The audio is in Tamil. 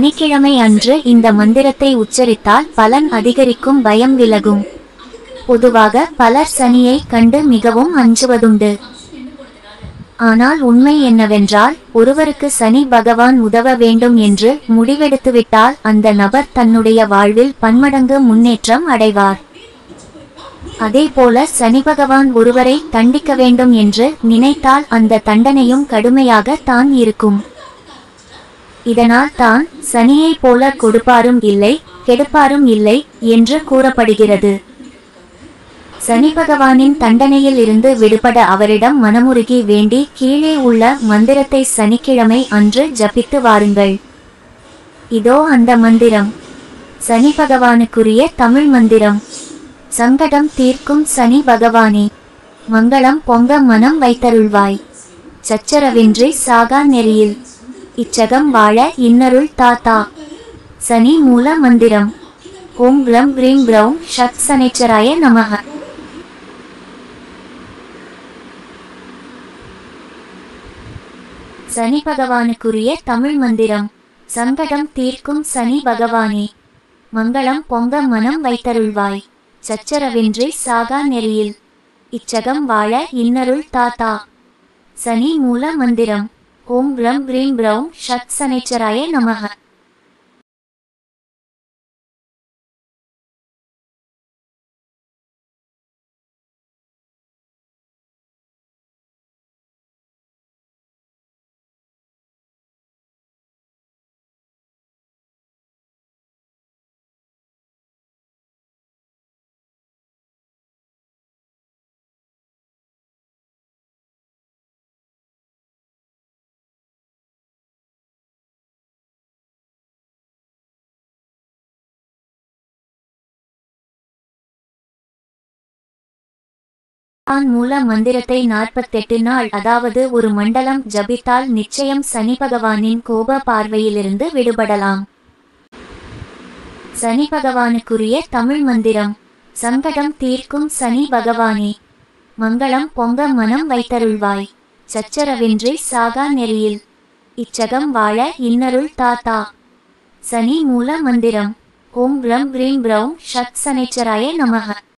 சனிக்கிழமை அன்று இந்த மந்திரத்தை உச்சரித்தால் பலன் அதிகரிக்கும் பயம் விலகும் பொதுவாக பலர் சனியை கண்டு மிகவும் அஞ்சுவதுண்டு ஆனால் உண்மை என்னவென்றால் ஒருவருக்கு சனி பகவான் உதவ வேண்டும் என்று முடிவெடுத்துவிட்டால் அந்த நபர் தன்னுடைய வாழ்வில் பன்மடங்கு முன்னேற்றம் அடைவார் அதேபோல சனி பகவான் ஒருவரை தண்டிக்க வேண்டும் என்று நினைத்தால் அந்த தண்டனையும் கடுமையாக தான் இருக்கும் இதனால் தான் சனியைப் போல கொடுப்பாரும் இல்லை கெடுப்பாரும் இல்லை என்று கூறப்படுகிறது சனி பகவானின் தண்டனையில் இருந்து விடுபட அவரிடம் மனமுருகி வேண்டி கீழே உள்ள மந்திரத்தை சனிக்கிழமை அன்று ஜபித்து வாருங்கள் இதோ அந்த மந்திரம் சனி பகவானுக்குரிய தமிழ் மந்திரம் சங்கடம் தீர்க்கும் சனி பகவானே மங்களம் பொங்க மனம் வைத்தருள்வாய் சச்சரவின்றி சாகா நெறியில் இச்சகம் வாழ இன்னருள் தாத்தா சனி மூல மந்திரம் ஓம் ரம் ஹ்ரீம் ப்ரௌம் ஷட் சனேச்சராய நமக சனி பகவானுக்குரிய தமிழ் மந்திரம் சங்கடம் தீர்க்கும் சனி பகவானே மங்களம் பொங்க மனம் வைத்தருள்வாய் சச்சரவின்றி சாகா நெறியில் இச்சகம் வாழ இன்னருள் தாத்தா சனி மூல மந்திரம் ஓம் ரம் ஹ்ரீம் ப்ரௌம் ஷட் சனேச்சராய நமக ஆன் மூல மந்திரத்தை நாற்பத்தெட்டு நாள் அதாவது ஒரு மண்டலம் ஜபித்தால் நிச்சயம் சனி பகவானின் கோப பார்வையிலிருந்து விடுபடலாம் சனி பகவானுக்குரிய தமிழ் மந்திரம் சங்கடம் தீர்க்கும் சனி பகவானே மங்களம் பொங்க மனம் வைத்தருள்வாய் சச்சரவின்றி சாகா நெறியில் இச்சகம் வாழ இன்னருள் தாத்தா சனி மூல மந்திரம் ஓம் ரம் ஹ்ரீம் ப்ரௌம் ஷட் சனேச்சராய நமக